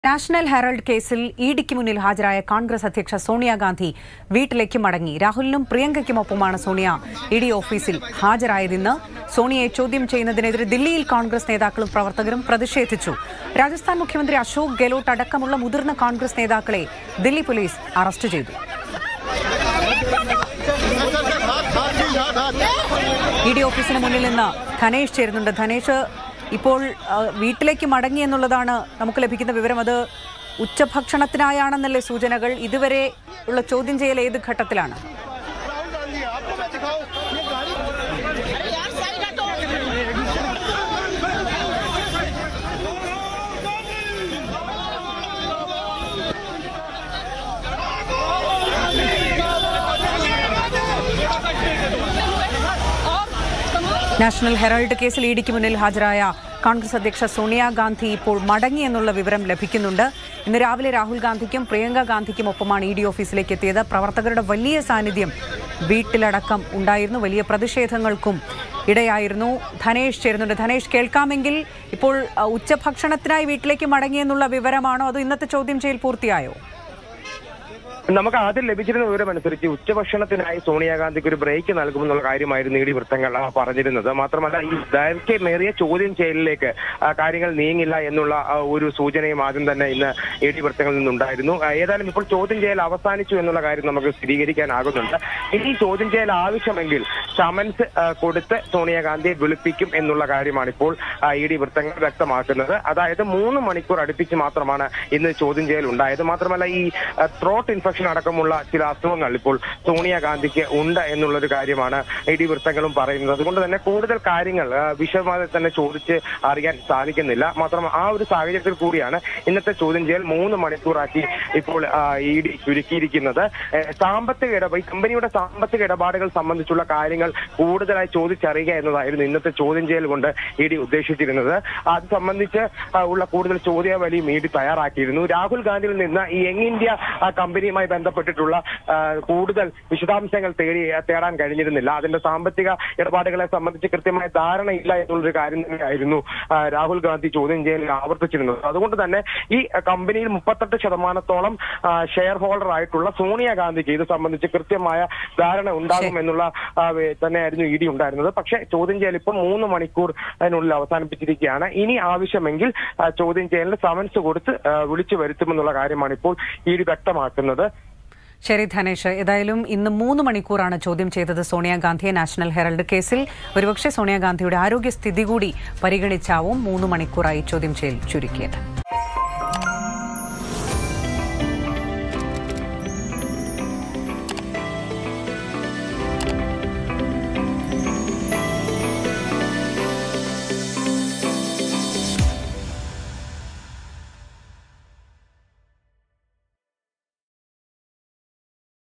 national ഹെറൾഡ് കേസിൽ ഇഡിക്ക് മുന്നിൽ ഹാജരായ കോൺഗ്രസ് അധ്യക്ഷ സോണിയാഗാന്ധി വീട്ടിലേക്ക് മടങ്ങി രാഹുലിനും പ്രിയങ്കയ്ക്കുമൊപ്പമാണ് സോണിയ ഇ ഡി ഓഫീസിൽ ഹാജരായതെന്ന് സോണിയയെ ചോദ്യം ചെയ്യുന്നതിനെതിരെ ദില്ലിയിൽ കോൺഗ്രസ് നേതാക്കളും പ്രവർത്തകരും പ്രതിഷേധിച്ചു രാജസ്ഥാൻ മുഖ്യമന്ത്രി അശോക് ഗെഹ്ലോട്ട് അടക്കമുള്ള മുതിർന്ന കോൺഗ്രസ് നേതാക്കളെ ദില്ലി പോലീസ് അറസ്റ്റ് ചെയ്തു ഇ ഡി ഓഫീസിന് മുന്നിൽ നിന്ന് ധനേഷ് ചേരുന്നുണ്ട് ധനേഷ് ഇപ്പോൾ ആ, വീട്ടിലേക്ക് മടങ്ങി എന്നുള്ളതാണ് നമുക്ക് ലഭിക്കുന്ന വിവരം അത് ഉച്ചഭക്ഷണത്തിനായാണെന്നല്ലേ സൂചനകൾ ഇതുവരെ ഉള്ള ചോദ്യം ചെയ്യൽ ഏത് ഘട്ടത്തിലാണ് നാഷണൽ ഹെറാൾഡ് കേസിൽ ഇഡിക്ക് മുന്നിൽ ഹാജരായ കോൺഗ്രസ് അധ്യക്ഷ സോണിയാഗാന്ധി ഇപ്പോൾ മടങ്ങി എന്നുള്ള വിവരം ലഭിക്കുന്നുണ്ട് ഇന്ന് രാവിലെ രാഹുൽ ഗാന്ധിക്കും പ്രിയങ്ക ഗാന്ധിക്കും ഒപ്പമാണ് ഇ ഡി ഓഫീസിലേക്ക് എത്തിയത് പ്രവർത്തകരുടെ വലിയ സാന്നിധ്യം വീട്ടിലടക്കം ഉണ്ടായിരുന്നു വലിയ പ്രതിഷേധങ്ങൾക്കും ഇടയായിരുന്നു ധനേഷ് ചേരുന്നുണ്ട് ധനേഷ് കേൾക്കാമെങ്കിൽ ഇപ്പോൾ അഹ്, ഉച്ചഭക്ഷണത്തിനായി വീട്ടിലേക്ക് മടങ്ങിയെന്നുള്ള വിവരമാണോ അതോ ഇന്നത്തെ ചോദ്യം ചെയ്യൽ പൂർത്തിയായോ നമുക്ക് ആദ്യം ലഭിച്ചിരുന്ന വിവരമനുസരിച്ച് ഉച്ചഭക്ഷണത്തിനായി സോണിയാഗാന്ധിക്ക് ഒരു ബ്രേക്ക് നൽകുമെന്നുള്ള കാര്യമായിരുന്നു ഇ ഡി വൃത്തങ്ങൾ ആ, പറഞ്ഞിരുന്നത് മാത്രമല്ല ഈ ദൈർഘ്യമേറിയ ചോദ്യം ചെയ്യലിലേക്ക് ആ, കാര്യങ്ങൾ നീങ്ങില്ല എന്നുള്ള ആ, ഒരു സൂചനയും ആദ്യം തന്നെ ഇന്ന് ഇ ഡി വൃത്തങ്ങളിൽ നിന്നുണ്ടായിരുന്നു ആ, ഏതായാലും ഇപ്പോൾ ചോദ്യം ചെയ്യൽ അവസാനിച്ചു എന്നുള്ള കാര്യം നമുക്ക് സ്ഥിരീകരിക്കാനാകുന്നുണ്ട് ഇനി ചോദ്യം ചെയ്യൽ ആവശ്യമെങ്കിൽ സമൻസ് ആ, കൊടുത്ത് സോണിയാഗാന്ധിയെ വിളിപ്പിക്കും എന്നുള്ള കാര്യമാണ് ഇപ്പോൾ ഇ ഡി വൃത്തങ്ങൾ വ്യക്തമാക്കുന്നത് അതായത് മൂന്ന് മണിക്കൂർ അടുപ്പിച്ച് മാത്രമാണ് ഇന്ന് ചോദ്യം ചെയ്യൽ ഉണ്ടായത് മാത്രമല്ല ഈ ത്രോട്ട് ഇൻഫെക്ഷൻ അടക്കമുള്ള ചില അസുഖങ്ങൾ ഇപ്പോൾ സോണിയാഗാന്ധിക്ക് ഉണ്ട് എന്നുള്ളൊരു കാര്യമാണ് ഇ ഡി വൃത്തങ്ങളും പറയുന്നത് അതുകൊണ്ട് തന്നെ കൂടുതൽ കാര്യങ്ങൾ ആ, വിശദമായി തന്നെ ചോദിച്ച് അറിയാൻ സാധിക്കുന്നില്ല മാത്രം ആ ഒരു സാഹചര്യത്തിൽ കൂടിയാണ് ഇന്നത്തെ ചോദ്യം ചെയ്യൽ മൂന്ന് മണിക്കൂറാക്കി ഇപ്പോൾ ഇ ഡി ചുരുക്കിയിരിക്കുന്നത് ഏ, സാമ്പത്തിക ഇടപാട് ഈ കമ്പനിയുടെ സാമ്പത്തിക ഇടപാടുകൾ സംബന്ധിച്ചുള്ള കാര്യങ്ങൾ കൂടുതലായി ചോദിച്ചറിയുക എന്നതായിരുന്നു ഇന്നത്തെ ചോദ്യം ചെയ്യൽ കൊണ്ട് ഇ ഡി ഉദ്ദേശിച്ചിരുന്നത് അത് സംബന്ധിച്ച് ആ, ഉള്ള കൂടുതൽ ചോദ്യാവലിയും ഇ ഡി തയ്യാറാക്കിയിരുന്നു രാഹുൽ ഗാന്ധിയിൽ നിന്ന് ഈ യങ് ഇന്ത്യ ആ, കമ്പനിയുമായി ബന്ധപ്പെട്ടിട്ടുള്ള ആ, കൂടുതൽ വിശദാംശങ്ങൾ തേടി തേടാൻ കഴിഞ്ഞിരുന്നില്ല അതിന്റെ സാമ്പത്തിക ഇടപാടുകളെ സംബന്ധിച്ച് കൃത്യമായ ധാരണയില്ല എന്നുള്ളൊരു കാര്യം തന്നെയായിരുന്നു ആ, രാഹുൽ ഗാന്ധി ചോദ്യം ചെയ്യലിൽ ആവർത്തിച്ചിരുന്നത് അതുകൊണ്ട് തന്നെ ഈ കമ്പനിയിൽ മുപ്പത്തെട്ട് ശതമാനത്തോളം ഷെയർ ഹോൾഡർ ആയിട്ടുള്ള സോണിയാഗാന്ധിക്ക് ഇത് സംബന്ധിച്ച് കൃത്യമായ ധാരണ ഉണ്ടാകും എന്നുള്ള ആ, വേ- തന്നെയായിരുന്നു ഇ ഡി ഉണ്ടായിരുന്നത് പക്ഷേ ചോദ്യം ചെയ്യൽ ഇപ്പോൾ മൂന്ന് മണിക്കൂർ അതിനുള്ളിൽ അവസാനിപ്പിച്ചിരിക്കുകയാണ് ഇനി ആവശ്യമെങ്കിൽ ആ, ചോദ്യം ചെയ്യലിന് സമൻസ് കൊടുത്ത് ആ, വിളിച്ചു വരുത്തുമെന്നുള്ള കാര്യമാണ് ഇപ്പോൾ ഇ ഡി വ്യക്തമാക്കുന്നത് ശരി ധനേഷ് ഏതായാലും ഇന്ന് മൂന്ന് മണിക്കൂറാണ് ചോദ്യം ചെയ്തത് സോണിയാഗാന്ധിയെ നാഷണൽ ഹെറൾഡ് കേസിൽ ഒരുപക്ഷെ സോണിയാഗാന്ധിയുടെ ആരോഗ്യസ്ഥിതി കൂടി പരിഗണിച്ചാവും മൂന്ന് മണിക്കൂറായി ചോദ്യം ചെയ്യൽ ചുരുക്കിയത്